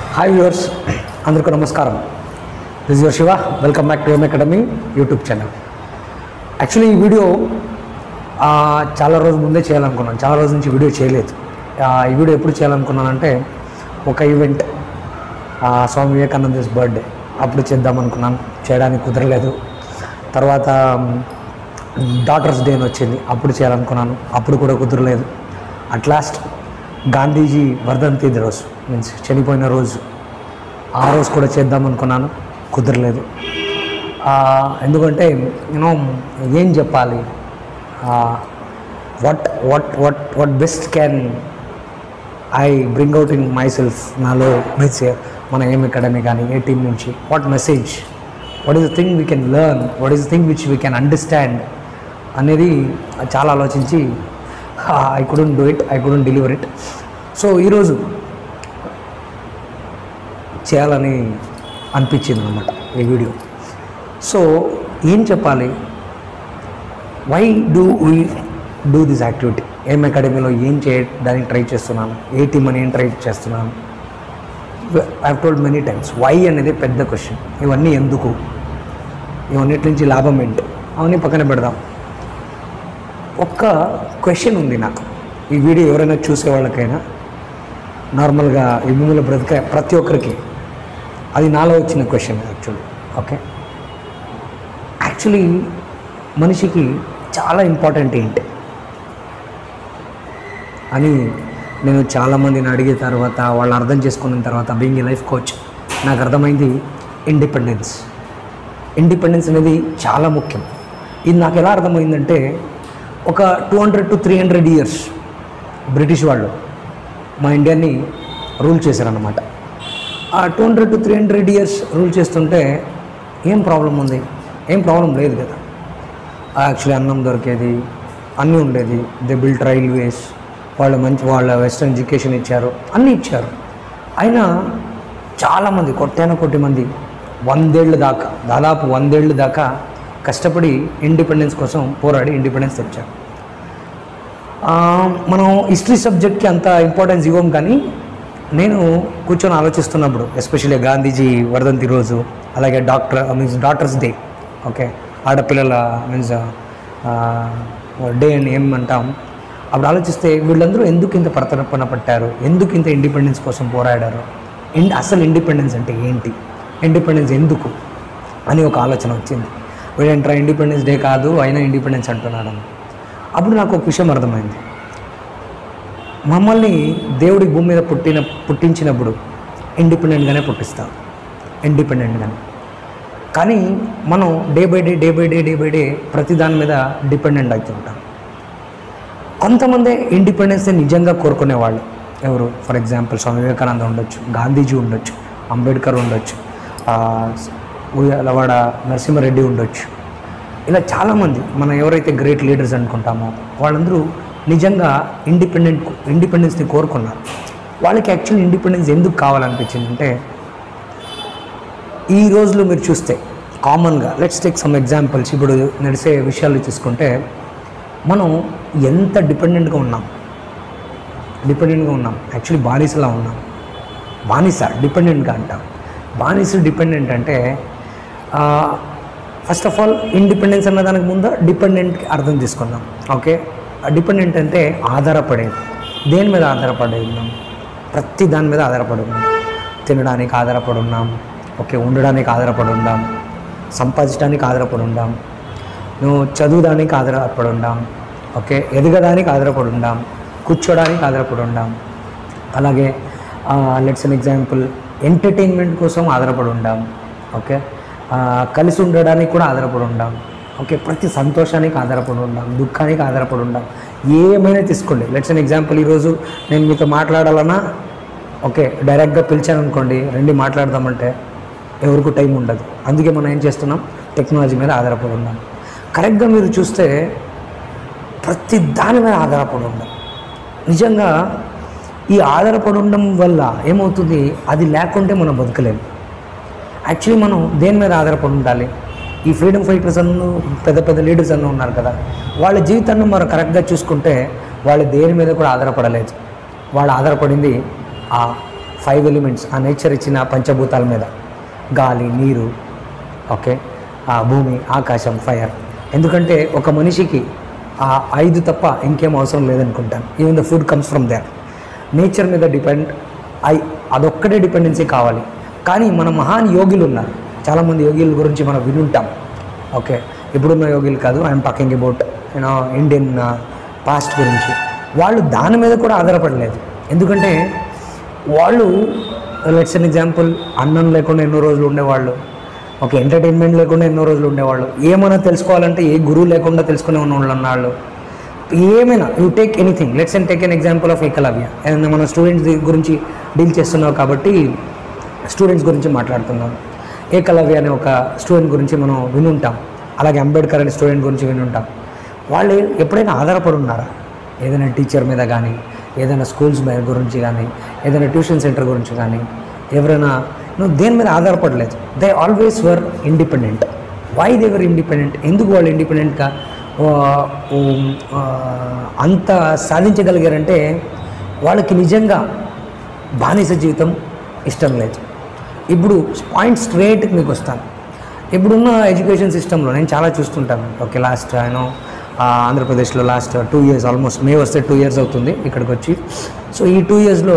hi viewers అందరికీ నమస్కారం this your Shiva welcome back to M academy YouTube channel actually ఈ video ఆ, చాలా రోజుల ముందే చేయాలనుకున్నాను చాలా రోజుల నుంచి వీడియో చేయలేదు ఆ, ఈ వీడియో ఎప్పుడు చేయాలనుకున్నానంటే ఒక ఈవెంట్ స్వామి వివేకానంద బర్త్డే అప్పుడు చేద్దాం అనుకున్నాను చేయడానికి కుదరలేదు తర్వాత డాటర్స్ డే అని వచ్చింది అప్పుడు చేయాలనుకున్నాను అప్పుడు కూడా కుదరలేదు అట్ లాస్ట్ గాంధీజీ వర్ధంతి రోజు మీన్స్ చనిపోయిన రోజు ఆ రోజు కూడా చేద్దాం అనుకున్నాను కుదరలేదు ఆ, ఎందుకంటే యూనో ఏం చెప్పాలి what what what what best can I bring out in myself నాలో మీన్స్ మన ఏం అకాడమీ కానీ ఏ టీం నుంచి what message what is the thing we can learn what is the thing which we can understand అనేది చాలా ఆలోచించి I couldn't do it I couldn't deliver it so ఈరోజు చేయాలని అనిపించింది అనమాట ఈ వీడియో సో ఏం చెప్పాలి why do we do this activity ఏం అకాడమీలో ఏం చేయడానికి ట్రై చేస్తున్నాను ఏ టీమ్ అని ఏం ట్రై చేస్తున్నాను I told many times why అనేది పెద్ద క్వశ్చన్ ఇవన్నీ ఎందుకు ఇవన్నిటి నుంచి లాభం ఏంటి అవన్నీ పక్కన పెడదాం ఒక్క క్వశ్చన్ ఉంది నాకు ఈ వీడియో ఎవరైనా చూసే వాళ్ళకైనా నార్మల్గా ఈ భూమిలో బ్రతికే ప్రతి ఒక్కరికి అది నాలో వచ్చిన క్వశ్చన్ యాక్చువల్లీ ఓకే యాక్చువల్లీ మనిషికి చాలా ఇంపార్టెంట్ ఏంటి అని నేను చాలామందిని అడిగిన తర్వాత వాళ్ళు అర్థం చేసుకున్న తర్వాత బీయింగ్ ఏ లైఫ్ కోచ్ నాకు అర్థమైంది ఇండిపెండెన్స్ ఇండిపెండెన్స్ అనేది చాలా ముఖ్యం ఇది నాకు ఎలా అర్థమైందంటే ఒక two hundred to three hundred years British వాళ్ళు మా ఇండియాని రూల్ చేశారన్నమాట ఆ two hundred to three hundred years rule చేస్తుంటే ఏం ప్రాబ్లం ఉంది ఏం ప్రాబ్లం లేదు కదా యాక్చువల్లీ అన్నం దొరికేది అన్నీ ఉండేది దే బిల్ట్ రైల్వేస్ వాళ్ళు మంచి వాళ్ళ వెస్ట్రన్ ఎడ్యుకేషన్ ఇచ్చారు అన్నీ ఇచ్చారు అయినా చాలామంది కొట్టాన కొట్టి మంది వందేళ్ళ దాకా దాదాపు వందేళ్ళ దాకా కష్టపడి ఇండిపెండెన్స్ కోసం పోరాడి ఇండిపెండెన్స్ తెచ్చారు ఆ, మనం హిస్టరీ సబ్జెక్ట్కి అంత ఇంపార్టెన్స్ ఇవ్వం కానీ నేను కూర్చొని ఆలోచిస్తున్నప్పుడు ఎస్పెషల్లీ గాంధీజీ వర్ధంతి రోజు అలాగే doctor means doctors day okay ఆడపిల్లల మీన్స్ డే అని ఏం అంటాం అప్పుడు ఆలోచిస్తే వీళ్ళందరూ ఎందుకు ఇంత ప్రతర్పణ పట్టారు ఎందుకు ఇంత ఇండిపెండెన్స్ కోసం పోరాడారు ఇండ్ అసలు ఇండిపెండెన్స్ అంటే ఏంటి ఇండిపెండెన్స్ ఎందుకు అని ఒక ఆలోచన వచ్చింది వీళ్ళంటారా ఇండిపెండెన్స్ డే కాదు అయినా ఇండిపెండెన్స్ అంటున్నాడని అప్పుడు నాకు ఒక విషయం అర్థమైంది మమ్మల్ని దేవుడి భూమి మీద పుట్టిన పుట్టించినప్పుడు ఇండిపెండెంట్గానే పుట్టిస్తాం ఇండిపెండెంట్గానే కానీ మనం day by day day by day day by day ప్రతి దాని మీద డిపెండెంట్ అవుతుంటాం కొంతమంది ఇండిపెండెన్స్ని నిజంగా కోరుకునేవాళ్ళు ఎవరు ఫర్ ఎగ్జాంపుల్ స్వామి వివేకానంద ఉండొచ్చు గాంధీజీ ఉండొచ్చు అంబేద్కర్ ఉండొచ్చు ఆ, ఉయ్యాలవాడ నరసింహారెడ్డి ఉండొచ్చు ఇలా చాలామంది మనం ఎవరైతే గ్రేట్ లీడర్స్ అనుకుంటామో వాళ్ళందరూ నిజంగా ఇండిపెండెంట్ ఇండిపెండెన్స్ని కోరుకున్నారు వాళ్ళకి యాక్చువల్లీ ఇండిపెండెన్స్ ఎందుకు కావాలనిపించింది అంటే ఈ రోజులో మీరు చూస్తే కామన్గా లెట్స్ టేక్ సమ్ ఎగ్జాంపుల్స్ ఇప్పుడు నడిసే విషయాలు చూసుకుంటే మనం ఎంత డిపెండెంట్గా ఉన్నాం డిపెండెంట్గా ఉన్నాం యాక్చువల్లీ బానిసలా ఉన్నాం బానిస డిపెండెంట్గా అంటాం బానిస డిపెండెంట్ అంటే ఫస్ట్ ఆఫ్ ఆల్ ఇండిపెండెన్స్ అన్న దానికి ముందు డిపెండెంట్కి అర్థం తీసుకుందాం ఓకే డిపెండెంట్ అంటే ఆధారపడేది దేని మీద ఆధారపడి ఉన్నాం ప్రతి దాని మీద ఆధారపడి ఉన్నాం తినడానికి ఆధారపడి ఉన్నాం ఓకే ఉండడానికి ఆధారపడి ఉండాం సంపాదించడానికి ఆధారపడి ఉండాం నువ్వు చదువుదానికి ఆధారపడి ఉండాం ఓకే ఎదగడానికి ఆధారపడి ఉండాం కూర్చోడానికి ఆధారపడి ఉండాం అలాగే లెట్స్ అన్ ఎగ్జాంపుల్ ఎంటర్టైన్మెంట్ కోసం ఆధారపడి ఉండాం ఓకే ఆ, కలిసి ఉండడానికి కూడా ఆధారపడి ఉండాం ఓకే ప్రతి సంతోషానికి ఆధారపడి ఉండాం దుఃఖానికి ఆధారపడి ఉండాం ఏమైనా తీసుకోండి లెట్స్ అన్ ఎగ్జాంపుల్ ఈరోజు నేను మీతో మాట్లాడాలన్నా ఓకే డైరెక్ట్గా పిలిచాను అనుకోండి రండి మాట్లాడదామంటే ఎవరికి టైం ఉండదు అందుకే మనం ఏం చేస్తున్నాం టెక్నాలజీ మీద ఆధారపడి ఉన్నాం కరెక్ట్గా మీరు చూస్తే ప్రతి దాని మీద ఆధారపడి ఉండాం నిజంగా ఈ ఆధారపడి ఉండడం వల్ల ఏమవుతుంది అది లేకుంటే మనం బతకలేము యాక్చువల్లీ మనం దేని మీద ఆధారపడి ఉండాలి ఈ ఫ్రీడమ్ ఫైటర్స్ అన్న పెద్ద పెద్ద లీడర్స్ అన్న ఉన్నారు కదా వాళ్ళ జీవితాన్ని మనం కరెక్ట్గా చూసుకుంటే వాళ్ళు దేని మీద కూడా ఆధారపడలేదు వాళ్ళు ఆధారపడింది ఆ ఫైవ్ ఎలిమెంట్స్ ఆ నేచర్ ఇచ్చిన పంచభూతాల మీద గాలి నీరు ఓకే ఆ భూమి ఆకాశం ఫైర్ ఎందుకంటే ఒక మనిషికి ఆ ఐదు తప్ప ఇంకేం అవసరం లేదనుకుంటాను even the food comes from there nature మీద డిపెండ్ ఐ అదొక్కటే డిపెండెన్సీ కావాలి కానీ మన మహాన్ యోగులు ఉన్నారు చాలామంది యోగుల గురించి మనం వినుంటాం ఓకే ఇప్పుడున్న యోగులు కాదు I'm talking about you know Indian past గురించి వాళ్ళు దాని మీద కూడా ఆధారపడలేదు ఎందుకంటే వాళ్ళు లెట్స్ అన్ ఎగ్జాంపుల్ అన్నం లేకుండా ఎన్నో రోజులు ఉండేవాళ్ళు ఒక ఎంటర్టైన్మెంట్ లేకుండా ఎన్నో రోజులు ఉండేవాళ్ళు ఏమైనా తెలుసుకోవాలంటే ఏ గురువు లేకుండా తెలుసుకునే ఉన్న వాళ్ళు అన్నాళ్ళు ఏమైనా you take anything let's and take an example of Ekalavya and మన స్టూడెంట్స్ గురించి డీల్ చేస్తున్నావు కాబట్టి స్టూడెంట్స్ గురించి మాట్లాడుతున్నాం ఏకలవ్య అనే ఒక స్టూడెంట్ గురించి మనం వినుంటాం అలాగే అంబేద్కర్ అనే స్టూడెంట్ గురించి వినుంటాం వాళ్ళు ఎప్పుడైనా ఆధారపడి ఉన్నారా ఏదైనా టీచర్ మీద కానీ ఏదైనా స్కూల్స్ మీద గురించి కానీ ఏదైనా ట్యూషన్ సెంటర్ గురించి కానీ ఎవరైనా నువ్వు దేని మీద ఆధారపడలేదు they always were independent why they were independent ఎందుకు వాళ్ళు ఇండిపెండెంట్గా అంత సాధించగలిగారంటే వాళ్ళకి నిజంగా బానిస జీవితం ఇష్టం లేదు ఇప్పుడు పాయింట్ స్ట్రేట్కి మీకు వస్తాను ఇప్పుడున్న ఎడ్యుకేషన్ సిస్టంలో నేను చాలా చూస్తుంటాను ఓకే లాస్ట్ ఆయన ఆంధ్రప్రదేశ్లో last two years almost May వస్తే టూ ఇయర్స్ అవుతుంది ఇక్కడికి వచ్చి సో ఈ టూ ఇయర్స్లో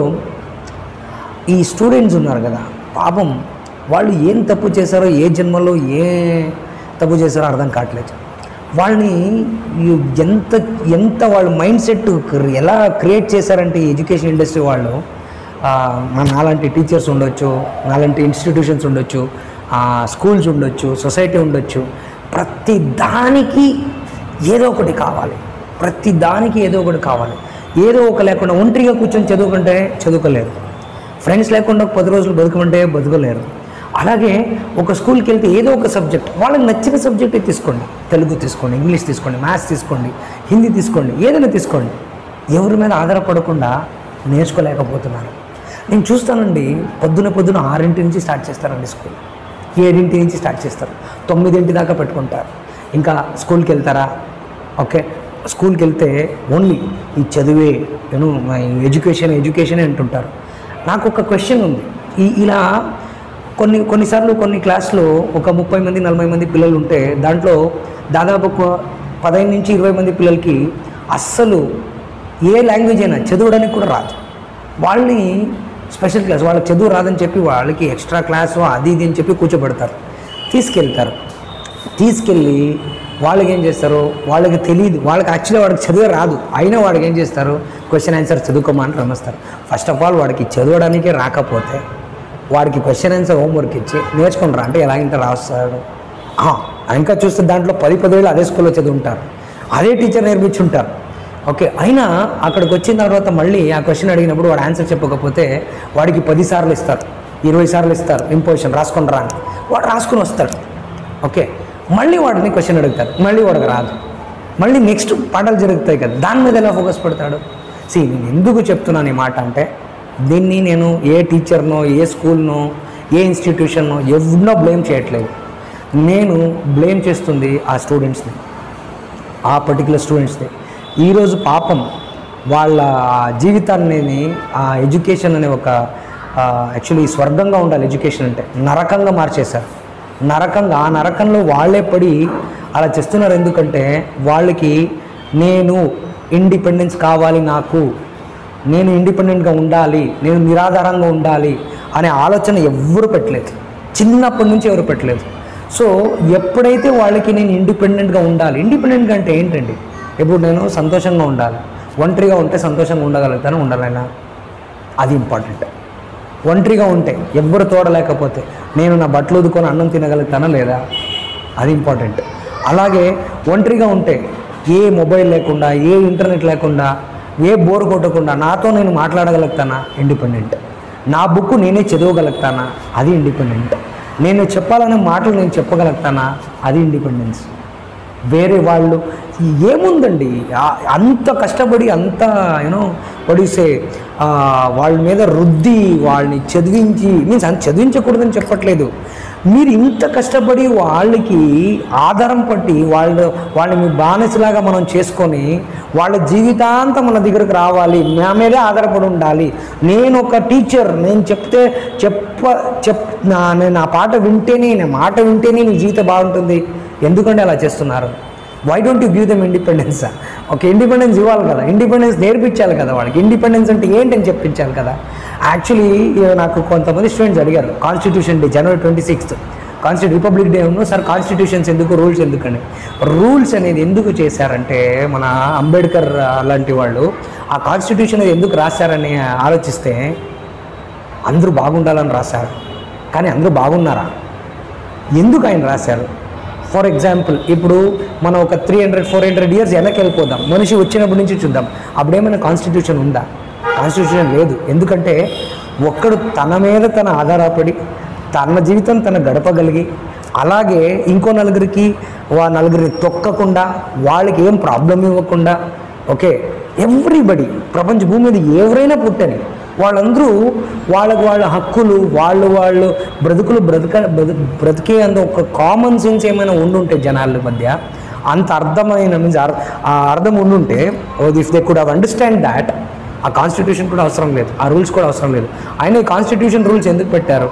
ఈ స్టూడెంట్స్ ఉన్నారు కదా పాపం వాళ్ళు ఏం తప్పు చేశారో ఏ జన్మలో ఏ తప్పు చేశారో అర్థం కావట్లేదు వాళ్ళని ఈ ఎంత ఎంత వాళ్ళ మైండ్ సెట్ ఎలా క్రియేట్ చేశారంటే ఈ ఎడ్యుకేషన్ ఇండస్ట్రీ వాళ్ళు ఆ, మన నాలాంటి టీచర్స్ ఉండొచ్చు నాలాంటి ఇన్స్టిట్యూషన్స్ ఉండొచ్చు ఆ, స్కూల్స్ ఉండొచ్చు సొసైటీ ఉండొచ్చు ప్రతి దానికి ఏదో ఒకటి కావాలి ప్రతి దానికి ఏదో ఒకటి కావాలి ఏదో ఒక లేకుండా ఒంటరిగా కూర్చొని చదువుకుంటే చదువుకోలేరు ఫ్రెండ్స్ లేకుండా పది రోజులు బతుకమంటే బతుకోలేరు అలాగే ఒక స్కూల్కి వెళ్తే ఏదో ఒక సబ్జెక్ట్ వాళ్ళకి నచ్చిన సబ్జెక్టే తీసుకోండి తెలుగు తీసుకోండి ఇంగ్లీష్ తీసుకోండి మ్యాథ్స్ తీసుకోండి హిందీ తీసుకోండి ఏదైనా తీసుకోండి ఎవరి మీద ఆధారపడకుండా నేర్చుకోలేకపోతున్నారు నేను చూస్తానండి పొద్దున పొద్దున ఆరింటి నుంచి స్టార్ట్ చేస్తారండి స్కూల్ ఏడింటి నుంచి స్టార్ట్ చేస్తారు తొమ్మిదింటి దాకా పెట్టుకుంటారు ఇంకా స్కూల్కి వెళ్తారా ఓకే స్కూల్కి వెళ్తే ఓన్లీ ఈ చదివే నేను ఎడ్యుకేషన్ ఎడ్యుకేషన్ అంటుంటారు నాకు ఒక క్వశ్చన్ ఉంది ఈ ఇలా కొన్ని కొన్నిసార్లు కొన్ని క్లాస్లో ఒక ముప్పై మంది నలభై మంది పిల్లలు ఉంటే దాంట్లో దాదాపు ఒక పదహైదు నుంచి ఇరవై మంది పిల్లలకి అస్సలు ఏ లాంగ్వేజ్ అయినా చదవడానికి కూడా రాదు వాళ్ళని స్పెషల్ క్లాస్ వాళ్ళకి చదువు రాదని చెప్పి వాళ్ళకి ఎక్స్ట్రా క్లాసు అది ఇది అని చెప్పి కూర్చోబెడతారు తీసుకెళ్తారు తీసుకెళ్ళి వాళ్ళకి ఏం చేస్తారు వాళ్ళకి తెలియదు వాళ్ళకి యాక్చువల్లీ వాడికి చదివే రాదు అయినా వాడికి ఏం చేస్తారు క్వశ్చన్ ఆన్సర్ చదువుకోమని రమిస్తారు ఫస్ట్ ఆఫ్ ఆల్ వాడికి చదవడానికి రాకపోతే వాడికి క్వశ్చన్ ఆన్సర్ హోంవర్క్ ఇచ్చి నేర్చుకుంటారా అంటే ఎలా ఇంత రాస్తాడు ఆ, ఇంకా చూస్తే దాంట్లో పది పదివేలు అదే స్కూల్లో చదువుంటారు అదే టీచర్ నేర్పించుంటారు ఓకే అయినా అక్కడికి వచ్చిన తర్వాత మళ్ళీ ఆ క్వశ్చన్ అడిగినప్పుడు వాడు ఆన్సర్ చెప్పకపోతే వాడికి పది సార్లు ఇస్తారు ఇరవై సార్లు ఇస్తారు ఇంపోజిషన్ రాసుకొని రా అని వాడు రాసుకొని వస్తాడు ఓకే మళ్ళీ వాడిని క్వశ్చన్ అడుగుతారు మళ్ళీ వాడికి రాదు మళ్ళీ నెక్స్ట్ పాఠాలు జరుగుతాయి కదా దాని మీద ఎలా ఫోకస్ పెడతాడు సి నేను ఎందుకు చెప్తున్నాను ఈ మాట అంటే దీన్ని నేను ఏ టీచర్నో ఏ స్కూల్నో ఏ ఇన్స్టిట్యూషన్నో ఎవరినో బ్లేమ్ చేయట్లేదు నేను బ్లేమ్ చేస్తుంది ఆ స్టూడెంట్స్ని ఆ పర్టికులర్ స్టూడెంట్స్ని ఈరోజు పాపం వాళ్ళ జీవితాన్ని ఆ ఎడ్యుకేషన్ అనే ఒక యాక్చువల్లీ స్వర్గంగా ఉండాలి ఎడ్యుకేషన్ అంటే నరకంగా మార్చేశారు నరకంగా ఆ నరకంలో వాళ్ళే పడి అలా చేస్తున్నారు ఎందుకంటే వాళ్ళకి నేను ఇండిపెండెన్స్ కావాలి నాకు నేను ఇండిపెండెంట్గా ఉండాలి నేను నిరాధారంగా ఉండాలి అనే ఆలోచన ఎవ్వరు పెట్టలేదు చిన్నప్పటి నుంచి ఎవరు పెట్టలేదు సో ఎప్పుడైతే వాళ్ళకి నేను ఇండిపెండెంట్గా ఉండాలి ఇండిపెండెంట్గా అంటే ఏంటండి ఇప్పుడు నేను సంతోషంగా ఉండాలి ఒంటరిగా ఉంటే సంతోషంగా ఉండగలుగుతాను ఉండాలైనా అది ఇంపార్టెంట్ ఒంటరిగా ఉంటే ఎవ్వరు తోడలేకపోతే నేను నా బట్టలు ఉదుకొని అన్నం తినగలుగుతానా లేదా అది ఇంపార్టెంట్ అలాగే ఒంటరిగా ఉంటే ఏ మొబైల్ లేకుండా ఏ ఇంటర్నెట్ లేకుండా ఏ బోర్ కొట్టకుండా నాతో నేను మాట్లాడగలుగుతానా ఇండిపెండెంట్ నా బుక్ నేనే చదవగలుగుతానా అది ఇండిపెండెంట్ నేను చెప్పాలనే మాటలు నేను చెప్పగలుగుతానా అది ఇండిపెండెన్స్ వేరే వాళ్ళు ఏముందండి ఆ- అంత కష్టపడి అంత యూనో పొడిసే వాళ్ళ మీద రుద్ది వాళ్ళని చదివించి మీన్స్ అంత చదివించకూడదని చెప్పట్లేదు మీరు ఇంత కష్టపడి వాళ్ళకి ఆధారం పట్టి వాళ్ళు వాళ్ళని మీ బానిసలాగా మనం చేసుకొని వాళ్ళ జీవితాంతం మన దగ్గరకు రావాలి నా మీదే ఆధారపడి ఉండాలి నేను ఒక టీచర్ నేను చెప్తే చెప్ప చెప్ నా నేను ఆ పాట వింటేనే నా మాట వింటేనే నీ జీవితం బాగుంటుంది ఎందుకంటే అలా చేస్తున్నారు why don't you give them independence ఒక ఇండిపెండెన్స్ ఇవ్వాలి కదా ఇండిపెండెన్స్ నేర్పించాలి కదా వాళ్ళకి ఇండిపెండెన్స్ అంటే ఏంటని చెప్పించాలి కదా యాక్చువల్లీ నాకు కొంతమంది స్టూడెంట్స్ అడిగారు constitution day January twenty sixth కాన్స్టి రిపబ్లిక్ డే ఉన్న సార్ కాన్స్టిట్యూషన్స్ ఎందుకు రూల్స్ ఎందుకని రూల్స్ అనేది ఎందుకు చేశారంటే మన అంబేద్కర్ అలాంటి వాళ్ళు ఆ కాన్స్టిట్యూషన్ అనేది ఎందుకు రాశారని ఆలోచిస్తే అందరూ బాగుండాలని రాశారు కానీ అందరూ బాగున్నారా ఎందుకు ఆయన రాశారు ఫర్ ఎగ్జాంపుల్ ఇప్పుడు మనం ఒక three hundred four hundred years వెనక్కి వెళ్ళిపోదాం మనిషి వచ్చినప్పటి నుంచి చూద్దాం అప్పుడేమైనా కాన్స్టిట్యూషన్ ఉందా కాన్స్టిట్యూషన్ లేదు ఎందుకంటే ఒక్కడు తన మీద తన ఆధారపడి తన జీవితం తన గడపగలిగి అలాగే ఇంకో నలుగురికి వా నలుగురిని తొక్కకుండా వాళ్ళకి ఏం ప్రాబ్లం ఇవ్వకుండా ఓకే ఎవ్రీబడి ప్రపంచ భూమి మీద ఎవరైనా పుట్టని వాళ్ళందరూ వాళ్ళకు వాళ్ళ హక్కులు వాళ్ళు వాళ్ళు బ్రతుకులు బ్రతక బ్రతు- బ్రతికే అంత ఒక కామన్ సెన్స్ ఏమైనా ఉండుంటే జనాల మధ్య అంత అర్థమైన మీన్స్ ఆ అర్థం ఉండుంటే if they could have understand that ఆ కాన్స్టిట్యూషన్ కూడా అవసరం లేదు ఆ రూల్స్ కూడా అవసరం లేదు ఆయన ఈ కాన్స్టిట్యూషన్ రూల్స్ ఎందుకు పెట్టారు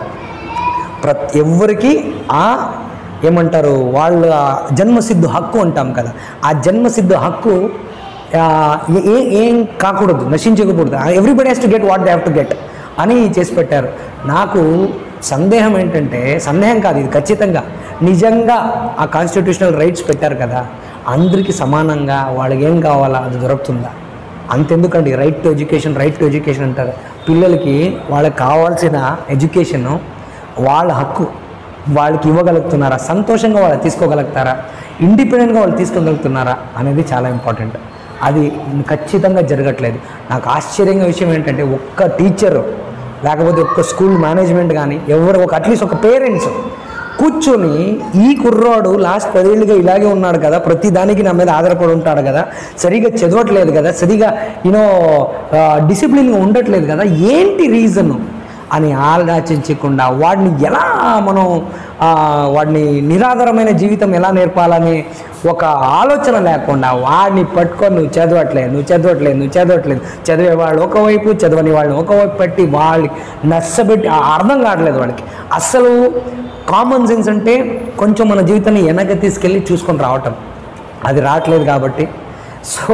ప్రతి ఎవ్వరికి ఆ ఏమంటారు వాళ్ళ జన్మసిద్ధ హక్కు అంటాం కదా ఆ జన్మసిద్ధ హక్కు ఆ, ఏ- ఏ ఏం కాకూడదు నశించకూడదు everybody has to get what they have to get అని చేసి పెట్టారు నాకు సందేహం ఏంటంటే సందేహం కాదు ఇది ఖచ్చితంగా నిజంగా ఆ కాన్స్టిట్యూషనల్ రైట్స్ పెట్టారు కదా అందరికీ సమానంగా వాళ్ళకి ఏం కావాలా అది దొరుకుతుందా అంతెందుకండి right to education right to education అంటారు పిల్లలకి వాళ్ళకి కావాల్సిన ఎడ్యుకేషన్ వాళ్ళ హక్కు వాళ్ళకి ఇవ్వగలుగుతున్నారా సంతోషంగా వాళ్ళు తీసుకోగలుగుతారా ఇండిపెండెంట్గా వాళ్ళు తీసుకోగలుగుతున్నారా అనేది చాలా ఇంపార్టెంట్ అది ఖచ్చితంగా జరగట్లేదు నాకు ఆశ్చర్యంగా విషయం ఏంటంటే ఒక్క టీచరు లేకపోతే ఒక్క స్కూల్ మేనేజ్మెంట్ కానీ ఎవరు ఒక అట్లీస్ట్ ఒక పేరెంట్స్ కూర్చొని ఈ కుర్రాడు లాస్ట్ పదేళ్ళుగా ఇలాగే ఉన్నాడు కదా ప్రతి దానికి నా మీద ఆధారపడి ఉంటాడు కదా సరిగా చదవట్లేదు కదా సరిగా యూనో డిసిప్లిన్గా ఉండట్లేదు కదా ఏంటి రీజన్ అని ఆలోచించకుండా వాడిని ఎలా మనం ఆ, వాడిని నిరాధారమైన జీవితం ఎలా నేర్పాలని ఒక ఆలోచన లేకుండా వాడిని పట్టుకొని నువ్వు చదవట్లేదు నువ్వు చదవట్లేదు నువ్వు చదవట్లేదు చదివే వాళ్ళు ఒకవైపు చదవని వాళ్ళని ఒకవైపు పెట్టి వాళ్ళకి నష్టపెట్టి ఆ అర్థం కావట్లేదు వాడికి అస్సలు కామన్ సెన్స్ అంటే కొంచెం మన జీవితాన్ని వెనక తీసుకెళ్ళి చూసుకొని రావటం అది రావట్లేదు కాబట్టి సో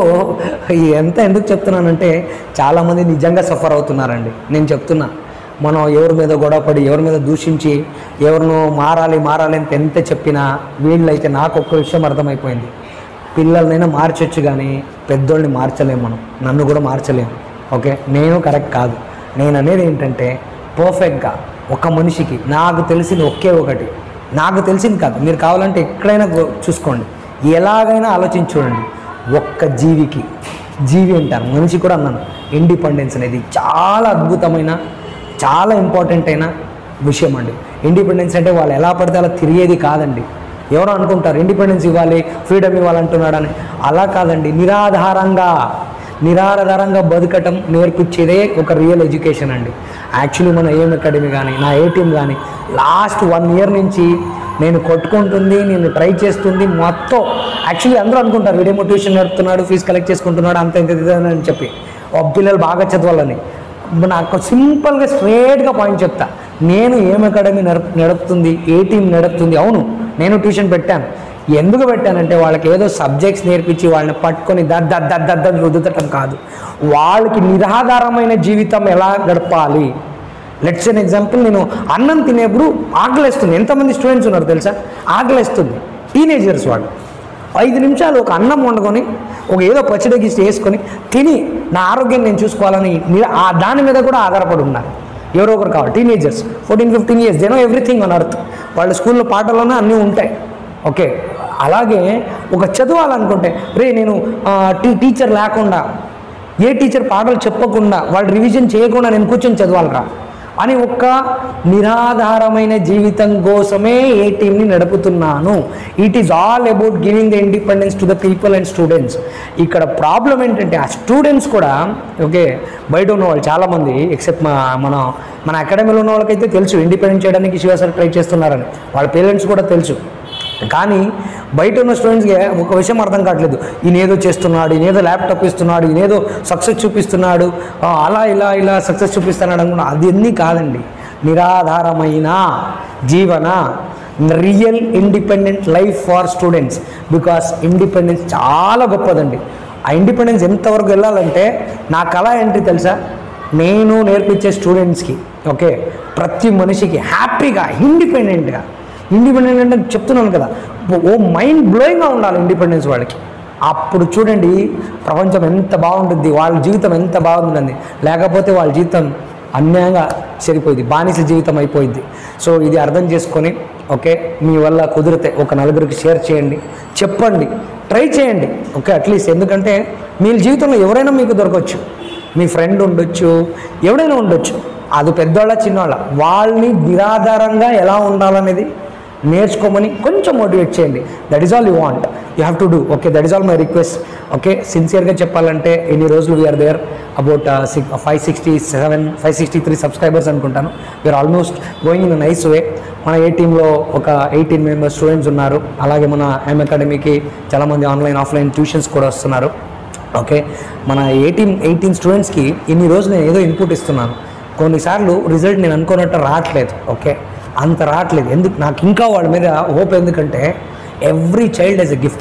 ఎంత ఎందుకు చెప్తున్నానంటే చాలామంది నిజంగా సఫర్ అవుతున్నారండి నేను చెప్తున్నా మనం ఎవరి మీద గొడవపడి ఎవరి మీద దూషించి ఎవరినో మారాలి మారాలి అని ఎంత చెప్పినా వీళ్ళైతే నాకు ఒక్క విషయం అర్థమైపోయింది పిల్లలనైనా మార్చొచ్చు కానీ పెద్దోళ్ళని మార్చలేము మనం నన్ను కూడా మార్చలేము ఓకే నేను కరెక్ట్ కాదు నేను అనేది ఏంటంటే పర్ఫెక్ట్గా ఒక మనిషికి నాకు తెలిసింది ఒకే ఒకటి నాకు తెలిసింది కాదు మీరు కావాలంటే ఎక్కడైనా గో- చూసుకోండి ఎలాగైనా ఆలోచించి చూడండి ఒక్క జీవికి జీవి అంటాను మనిషి కూడా అన్నాను ఇండిపెండెన్స్ అనేది చాలా అద్భుతమైన చాలా ఇంపార్టెంట్ అయిన విషయం అండి ఇండిపెండెన్స్ అంటే వాళ్ళు ఎలా పడితే అలా తిరిగేది కాదండి ఎవరో అనుకుంటారు ఇండిపెండెన్స్ ఇవ్వాలి ఫ్రీడమ్ ఇవ్వాలంటున్నాడని అలా కాదండి నిరాధారంగా నిరాధారంగా బతకటం నేర్పించేదే ఒక రియల్ ఎడ్యుకేషన్ అండి యాక్చువల్లీ మన ఏం అకాడమీ కానీ నా ఏటీఎం కానీ లాస్ట్ వన్ ఇయర్ నుంచి నేను కొట్టుకుంటుంది నేను ట్రై చేస్తుంది మొత్తం యాక్చువల్లీ అందరూ అనుకుంటారు వీడియో మోటివేషన్ నడుపుతున్నాడు ఫీజు కలెక్ట్ చేసుకుంటున్నాడు అంత ఇంత ఇంత అని చెప్పి ఓ పిల్లలు బాగా చదవాలని నాకు సింపుల్గా స్ట్రేట్గా పాయింట్ చెప్తా నేను ఏం అకాడమీ నడుపు నడుపుతుంది ఏ టీం నడుపుతుంది అవును నేను ట్యూషన్ పెట్టాను ఎందుకు పెట్టానంటే వాళ్ళకి ఏదో సబ్జెక్ట్స్ నేర్పించి వాళ్ళని పట్టుకొని దద్ దద్ దద్ దద్ అని రుద్దటం కాదు వాళ్ళకి నిరాధారమైన జీవితం ఎలా గడపాలి లెట్స్ ఎన్ ఎగ్జాంపుల్ నేను అన్నం తినేప్పుడు ఆకలేస్తుంది ఎంతమంది స్టూడెంట్స్ ఉన్నారు తెలుసా ఆకలేస్తుంది టీనేజర్స్ వాళ్ళు ఐదు నిమిషాలు ఒక అన్నం వండుకొని ఒక ఏదో పచ్చడి గిచ్చి వేసుకొని తిని నా ఆరోగ్యం నేను చూసుకోవాలని ని- ఆ దాని మీద కూడా ఆధారపడి ఉన్నారు ఎవరో ఒకరు కావాలి teenagers fourteen fifteen years they know everything on earth వాళ్ళ స్కూల్లో పాటల్లోనే అన్నీ ఉంటాయి ఓకే అలాగే ఒక చదవాలనుకుంటే రే నేను ఆ, టీ టీచర్ లేకుండా ఏ టీచర్ పాటలు చెప్పకుండా వాళ్ళు రివిజన్ చేయకుండా నేను కూర్చొని చదవాలరా అని ఒక్క నిరాధారమైన జీవితం కోసమే ఏ టీంని నడుపుతున్నాను it is all about giving the independence to the people and students ఇక్కడ ప్రాబ్లం ఏంటంటే ఆ స్టూడెంట్స్ కూడా ఓకే బయట ఉన్న వాళ్ళు చాలామంది ఎక్సెప్ట్ మా మన మన అకాడమీలో ఉన్న వాళ్ళకైతే తెలుసు ఇండిపెండెంట్ చేయడానికి శివ సార్ ట్రై చేస్తున్నారని వాళ్ళ పేరెంట్స్ కూడా తెలుసు కానీ బయట ఉన్న స్టూడెంట్స్కి ఒక విషయం అర్థం కావట్లేదు ఈయన ఏదో చేస్తున్నాడు ఈయన ఏదో ల్యాప్టాప్ ఇస్తున్నాడు ఈయన ఏదో సక్సెస్ చూపిస్తున్నాడు ఆ, అలా ఇలా ఇలా సక్సెస్ చూపిస్తున్నాడు అనుకున్నా అది అన్నీ కాదండి నిరాధారమైన జీవన real independent life for students because independence చాలా గొప్పదండి ఆ ఇండిపెండెన్స్ ఎంతవరకు వెళ్ళాలంటే నా కళ ఏంటి తెలుసా నేను నేర్పించే స్టూడెంట్స్కి ఓకే ప్రతి మనిషికి హ్యాపీగా ఇండిపెండెంట్గా ఇండిపెండెంట్ అంటే చెప్తున్నాను కదా ఓ మైండ్ బ్లోయింగ్గా ఉండాలి ఇండిపెండెన్స్ వాళ్ళకి అప్పుడు చూడండి ప్రపంచం ఎంత బాగుంటుంది వాళ్ళ జీవితం ఎంత బాగుంటుంది లేకపోతే వాళ్ళ జీవితం అన్యాయంగా సరిపోయింది బానిస జీవితం అయిపోయింది సో ఇది అర్థం చేసుకొని ఓకే మీ వల్ల కుదిరితే ఒక నలుగురికి షేర్ చేయండి చెప్పండి ట్రై చేయండి ఓకే అట్లీస్ట్ ఎందుకంటే మీ జీవితంలో ఎవరైనా మీకు దొరకవచ్చు మీ ఫ్రెండ్ ఉండొచ్చు ఎవడైనా ఉండొచ్చు అది పెద్దవాళ్ళ చిన్నవాళ్ళ వాళ్ళని నిరాధారంగా ఎలా ఉండాలనేది నేర్చుకోమని కొంచెం మోటివేట్ చేయండి that is all you want you have to do okay that is all my request okay సిన్సియర్గా చెప్పాలంటే ఎన్ని రోజులు we are there about six five sixty seven five sixty three subscribers అనుకుంటాను we are almost going in nice way మన A టీంలో ఒక eighteen members students ఉన్నారు అలాగే మన ఎం అకాడమీకి చాలామంది ఆన్లైన్ ఆఫ్లైన్ ట్యూషన్స్ కూడా వస్తున్నారు ఓకే మన ఎయిటీన్ ఎయిటీన్ స్టూడెంట్స్కి ఇన్ని రోజులు నేను ఏదో ఇన్పుట్ ఇస్తున్నాను కొన్నిసార్లు రిజల్ట్ నేను అనుకున్నట్టు రావట్లేదు ఓకే అంత రావట్లేదు ఎందుకు నాకు ఇంకా వాళ్ళ మీద హోప్ ఎందుకంటే every child as a gift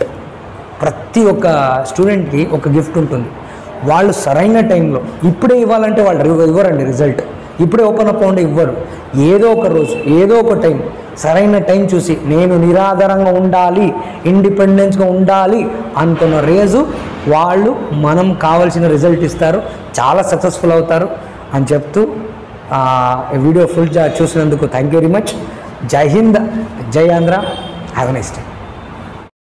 ప్రతి ఒక్క స్టూడెంట్కి ఒక గిఫ్ట్ ఉంటుంది వాళ్ళు సరైన టైంలో ఇప్పుడే ఇవ్వాలంటే వాళ్ళు ఇవ్వ- ఇవ్వరండి రిజల్ట్ ఇప్పుడే ఓపెన్ అప్ అవ్వండి ఇవ్వరు ఏదో ఒక రోజు ఏదో ఒక టైం సరైన టైం చూసి నేను నిరాధారంగా ఉండాలి ఇండిపెండెన్స్గా ఉండాలి అనుకున్న రేజు వాళ్ళు మనం కావాల్సిన రిజల్ట్ ఇస్తారు చాలా సక్సెస్ఫుల్ అవుతారు అని చెప్తూ ఆ, ఈ వీడియో ఫుల్ చూసినందుకు thank you very much Jai Hind జై ఆంధ్ర హ్యావ్ నెక్స్ట్ టైం